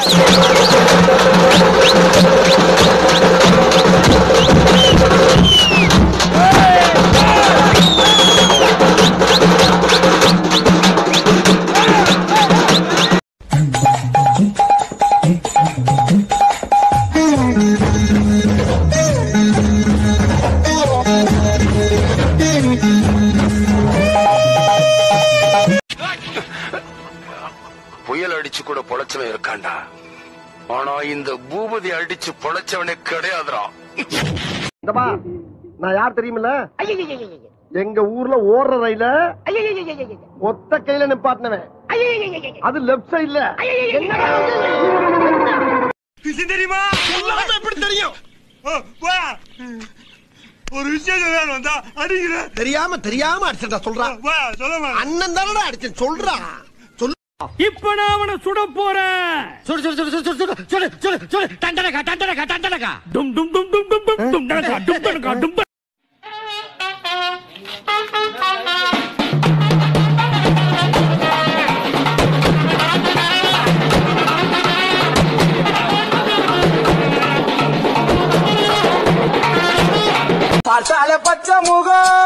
புயல் அடிச்சு கூட பொழைச்சவன் இருக்கான்டா ஆனா இந்த பூபதி அடிச்சு பொழைச்சவனே கிடையாதுடா இந்தப்பா நான் யார் தெரியுமில்ல எங்க ஊர்ல ஓடுற ரயில ஒத்த கையில நிப்பாட்டினவன் அது லெப்ட் சைடுல விஷயம் தெரியுமா சொல்லாம எப்படி தெரியும் ஒரு விஷயம் சொல்ல வந்தா அடிக்கிறேன் தெரியாம தெரியாம அடிச்சா சொல்றா சொல்ல அண்ணன் தானடா அடிச்சேன் சொல்றா சொல்லு இப்ப நான் அவனை சுட போறேன் சுடு சுடு சுடு சுடு சுடு சுடு சுடு சுடு தண்டனக்கா தண்டனக்கா தண்டனக்கா டும் டும் டும் டும் டும் டும் டும் டனகா டும் டனகா டும் ட- பார்த்தால பச்சை முகம்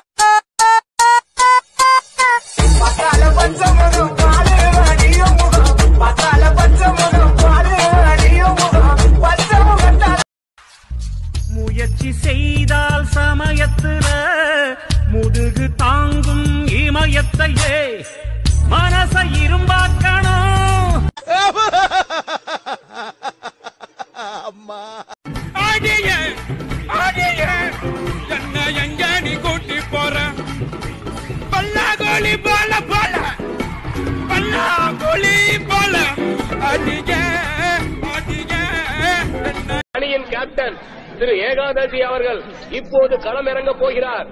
பார்த்தால பச்சை முகம் பாரு அடிய முகம் பார்த்தால பச்சை முகம் பாரு அடிய முகம் பச்சை முகத்தால முயற்சி செய்தால் சமயத்துல முதுகு தாங்கும் இமயத்தையே மனச இரும்பாக்கணும் அடிய அடிய என்ன எங்க நீ கூட்டி போற பல்லாகோலி போல போல பல்லாகோலி போல அடிய அடிய என்ன அணியின் கேப்டன் திரு ஏகாதசி அவர்கள் இப்போது களமிறங்க போகிறார்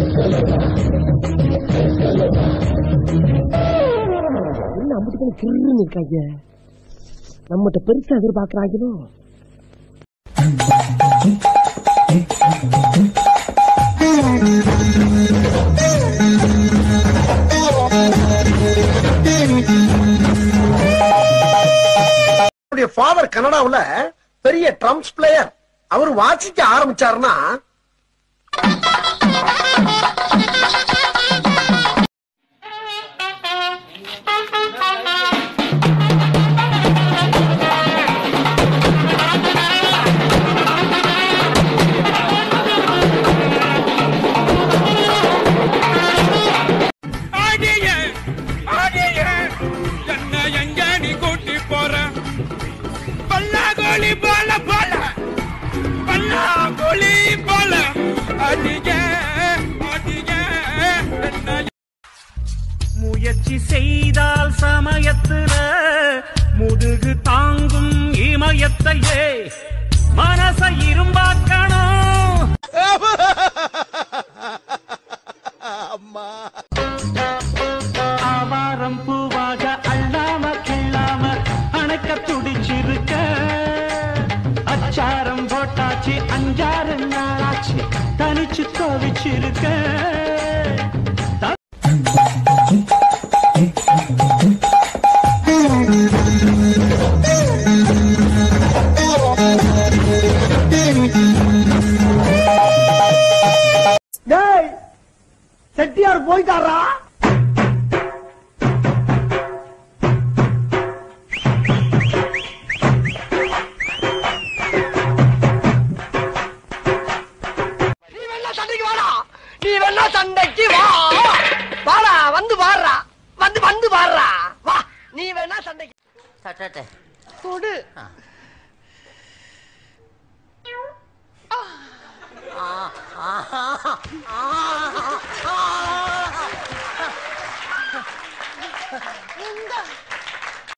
என்ன அம்புட்டு கிருன்னு இருக்காங்க நம்மகிட்ட பெருசா எதிர்பார்க்கறாங்களோ ஃபாதர் கனடாவுல பெரிய ட்ரம்ஸ் பிளேயர் அவர் வாசிக்க ஆரம்பிச்சாருன்னா அடிய அடிய என்ன எங்க நீ கூட்டி போற பல்லாகோலி போல போல பல்லாகோலி போல அடிய அடிய என்ன முயற்சி செய்தால் சமயத்துல முதுகு தாங்கும் இமயத்தையே மனச இரும்பாக்கணும் ஆவாரம் பூவாக அள்ளாம கிள்ளாம அணைக்க துடிச்சிருக்க அச்சாரம் போட்டாச்சு அஞ்சாறு நாளாச்சு தனிச்சு தவிச்சிருக்க டேய் செட்டியார் போயிட்டாரா நீ வேணா சண்டைக்கு வாடா நீ வேணா சண்டைக்கு வா வாடா வந்து பாடுறா வந்து வந்து பாடுறா வா நீ வேணா சண்டைக்கு கொடு இந்த